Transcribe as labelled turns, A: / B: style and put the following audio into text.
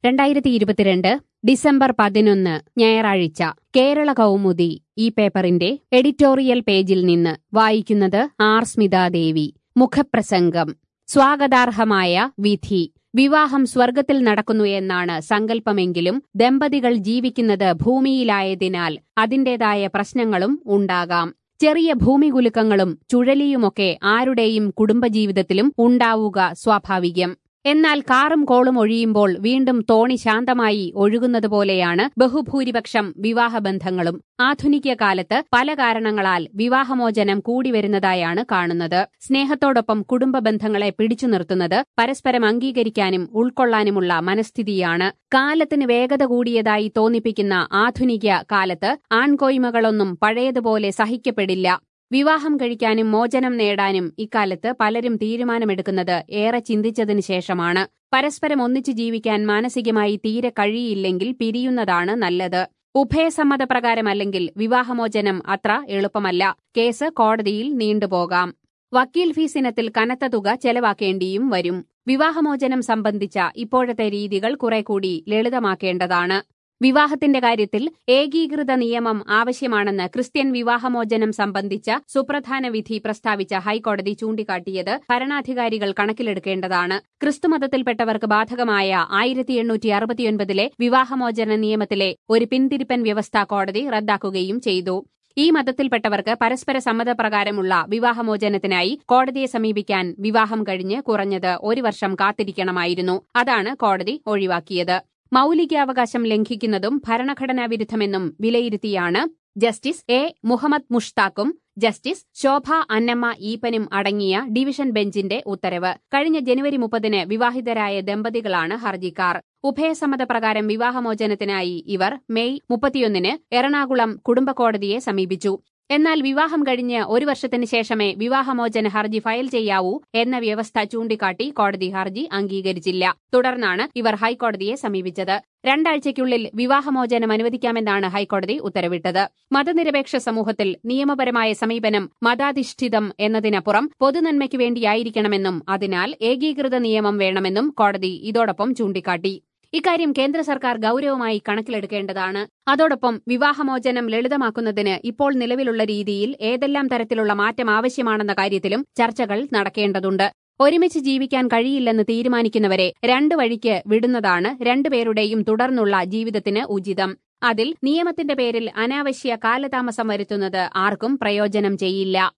A: രണ്ടായിരത്തി ഇരുപത്തിരണ്ട് ഡിസംബർ പതിനൊന്ന് ഞായറാഴ്ച കേരള കൗമുദി ഈ പേപ്പറിന്റെ എഡിറ്റോറിയൽ പേജിൽ നിന്ന് വായിക്കുന്നത് ആർ സ്മിതാദേവി മുഖപ്രസംഗം സ്വാഗതാർഹമായ വിധി വിവാഹം സ്വർഗത്തിൽ നടക്കുന്നു എന്നാണ് സങ്കല്പമെങ്കിലും ദമ്പതികൾ ജീവിക്കുന്നത് ഭൂമിയിലായതിനാൽ അതിന്റേതായ പ്രശ്നങ്ങളും ഉണ്ടാകാം ചെറിയ ഭൂമികുലുക്കങ്ങളും ചുഴലിയുമൊക്കെ ആരുടെയും കുടുംബജീവിതത്തിലും ഉണ്ടാവുക സ്വാഭാവികം എന്നാൽ കാറും കോളും ഒഴിയുമ്പോൾ വീണ്ടും തോണി ശാന്തമായി ഒഴുകുന്നതുപോലെയാണ് ബഹുഭൂരിപക്ഷം വിവാഹബന്ധങ്ങളും ആധുനിക കാലത്ത് പല കാരണങ്ങളാൽ വിവാഹമോചനം കൂടി വരുന്നതായാണ് കാണുന്നത് സ്നേഹത്തോടൊപ്പം കുടുംബ ബന്ധങ്ങളെ പിടിച്ചു നിർത്തുന്നത് പരസ്പരം അംഗീകരിക്കാനും ഉൾക്കൊള്ളാനുമുള്ള മനസ്ഥിതിയാണ് കാലത്തിന് വേഗത കൂടിയതായി തോന്നിപ്പിക്കുന്ന ആധുനിക കാലത്ത് ആൺകോയ്മകളൊന്നും പഴയതുപോലെ സഹിക്കപ്പെടില്ല വിവാഹം കഴിക്കാനും മോചനം നേടാനും ഇക്കാലത്ത് പലരും തീരുമാനമെടുക്കുന്നത് ഏറെ ചിന്തിച്ചതിനു ശേഷമാണ് പരസ്പരം ഒന്നിച്ചു ജീവിക്കാൻ മാനസികമായി തീരെ കഴിയില്ലെങ്കിൽ പിരിയുന്നതാണ് നല്ലത് ഉഭയസമ്മതപ്രകാരമല്ലെങ്കിൽ വിവാഹമോചനം അത്ര എളുപ്പമല്ല കേസ് കോടതിയിൽ നീണ്ടുപോകാം വക്കീൽ ഫീസ് ഇനത്തിൽ കനത്ത തുക ചെലവാക്കേണ്ടിയും വരും വിവാഹമോചനം സംബന്ധിച്ച ഇപ്പോഴത്തെ രീതികൾ കുറെ കൂടി ലളിതമാക്കേണ്ടതാണ് വിവാഹത്തിന്റെ കാര്യത്തിൽ ഏകീകൃത നിയമം ആവശ്യമാണെന്ന് ക്രിസ്ത്യൻ വിവാഹമോചനം സംബന്ധിച്ച സുപ്രധാന വിധി പ്രസ്താവിച്ച ഹൈക്കോടതി ചൂണ്ടിക്കാട്ടിയത് ഭരണാധികാരികൾ കണക്കിലെടുക്കേണ്ടതാണ് ക്രിസ്തുമതത്തിൽപ്പെട്ടവർക്ക് ബാധകമായ ആയിരത്തി എണ്ണൂറ്റി അറുപത്തിയൊൻപതിലെ വിവാഹമോചന നിയമത്തിലെ ഒരു പിന്തിരിപ്പൻ വ്യവസ്ഥ കോടതി റദ്ദാക്കുകയും ചെയ്തു ഈ മതത്തിൽപ്പെട്ടവർക്ക് പരസ്പര സമ്മതപ്രകാരമുള്ള വിവാഹമോചനത്തിനായി കോടതിയെ സമീപിക്കാൻ വിവാഹം കഴിഞ്ഞ് കുറഞ്ഞത് ഒരു വർഷം കാത്തിരിക്കണമായിരുന്നു അതാണ് കോടതി ഒഴിവാക്കിയത് മൌലികാവകാശം ലംഘിക്കുന്നതും ഭരണഘടനാ വിരുദ്ധമെന്നും വിലയിരുത്തിയാണ് ജസ്റ്റിസ് എ മുഹമ്മദ് മുഷ്താഖും ജസ്റ്റിസ് ശോഭ അന്നമ്മ ഈപ്പനും അടങ്ങിയ ഡിവിഷൻ ബെഞ്ചിന്റെ ഉത്തരവ് കഴിഞ്ഞ ജനുവരി മുപ്പതിന് വിവാഹിതരായ ദമ്പതികളാണ് ഹർജിക്കാർ ഉഭയസമ്മതപ്രകാരം വിവാഹമോചനത്തിനായി ഇവർ മെയ് മുപ്പത്തിയൊന്നിന് എറണാകുളം കുടുംബ കോടതിയെ സമീപിച്ചു എന്നാൽ വിവാഹം കഴിഞ്ഞ് ഒരു വർഷത്തിന് ശേഷമേ വിവാഹമോചന ഹർജി ഫയൽ ചെയ്യാവൂ എന്ന വ്യവസ്ഥ ചൂണ്ടിക്കാട്ടി കോടതി ഹർജി അംഗീകരിച്ചില്ല തുടർന്നാണ് ഇവർ ഹൈക്കോടതിയെ സമീപിച്ചത് രണ്ടാഴ്ചയ്ക്കുള്ളിൽ വിവാഹമോചനം അനുവദിക്കാമെന്നാണ് ഹൈക്കോടതി ഉത്തരവിട്ടത് മതനിരപേക്ഷ സമൂഹത്തിൽ നിയമപരമായ സമീപനം മതാധിഷ്ഠിതം എന്നതിനപ്പുറം പൊതുനന്മയ്ക്ക് വേണ്ടിയായിരിക്കണമെന്നും അതിനാൽ ഏകീകൃത നിയമം വേണമെന്നും കോടതി ഇതോടൊപ്പം ചൂണ്ടിക്കാട്ടി ഇക്കാര്യം കേന്ദ്ര സർക്കാർ ഗൌരവമായി കണക്കിലെടുക്കേണ്ടതാണ് അതോടൊപ്പം വിവാഹമോചനം ലളിതമാക്കുന്നതിന് ഇപ്പോൾ നിലവിലുള്ള രീതിയിൽ ഏതെല്ലാം തരത്തിലുള്ള മാറ്റം ആവശ്യമാണെന്ന കാര്യത്തിലും ചർച്ചകൾ നടക്കേണ്ടതുണ്ട് ഒരുമിച്ച് ജീവിക്കാൻ കഴിയില്ലെന്ന് തീരുമാനിക്കുന്നവരെ രണ്ടു വഴിക്ക് വിടുന്നതാണ് രണ്ടുപേരുടെയും തുടർന്നുള്ള ജീവിതത്തിന് ഉചിതം അതിൽ നിയമത്തിന്റെ പേരിൽ അനാവശ്യ കാലതാമസം വരുത്തുന്നത് ആർക്കും പ്രയോജനം ചെയ്യില്ല